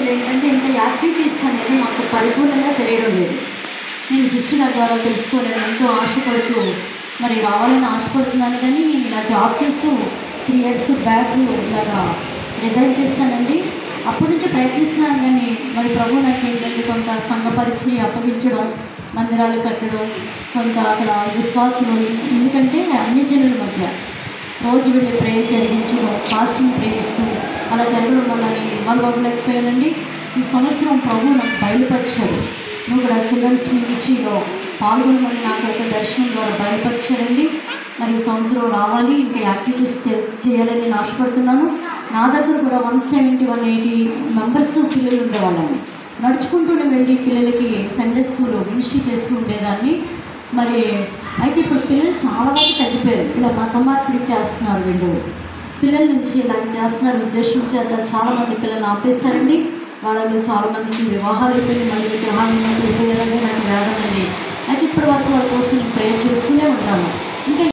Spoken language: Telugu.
ఏంటంటే ఇంకా యాక్టివిటీస్ అనేది మాకు పరిపూర్ణంగా తెలియడం లేదు నేను శిష్యుల ద్వారా తెలుసుకోవాలని ఎంతో ఆశపడుతూ మరి రావాలని ఆశపడుతున్నాను కానీ ఇలా జాబ్ చేస్తూ త్రీ ఇయర్స్ బ్యాక్ ఇలాగా రిజైన్ చేశానండి అప్పటి నుంచి ప్రయత్నిస్తున్నాను కానీ మరి ప్రభు నాకు ఏంటంటే కొంత సంఘపరిచి అప్పగించడం మందిరాలు కట్టడం కొంత అక్కడ విశ్వాసులు ఎందుకంటే అన్ని జనుల మధ్య రోజు వెళ్ళి ప్రేయర్ జరిగించడం ఫాస్టింగ్ ప్రేయర్స్ అలా జరగడం వల్ల నేను ఇన్వాల్వ్ అవ్వలేకపోయానండి ఈ సంవత్సరం ప్రభు నాకు బయలుపరిచాడు నువ్వు కూడా చిల్డ్రన్స్ మినిస్ట్రీలో పాల్గొనమని నాకు ఒక దర్శనం ద్వారా బయలుపరిచారండి మరి ఈ సంవత్సరం రావాలి ఇంకా యాక్టివిటీస్ చే- చేయాలని నేను ఆశపడుతున్నాను నా దగ్గర కూడా one seventy one eighty members పిల్లలు ఉండేవాళ్ళని నడుచుకుంటూనే వెళ్ళి పిల్లలకి సండే స్కూల్ మినిస్ట్రీ చేస్తూ ఉండేదాన్ని మరి అయితే ఇప్పుడు పిల్లలు చాలా వరకు తగ్గిపోయారు ఇలా మత మార్పిడి చేస్తున్నారు వీళ్ళు పిల్లల నుంచి ఇలా చేస్తున్నారు ఉద్దేశం చేత చాలా మంది పిల్లలు ఆపేశారండి వాళ్ళలో చాలా మందికి వివాహాలు అయిపోయి మళ్ళీ విగ్రహాలు వెళ్ళిపోయారని నాకు వేదనండి అయితే ఇప్పటి వరకు వాళ్ళ కోసం నేను ప్రేయర్ చేస్తూనే ఉంటాను ఇంకా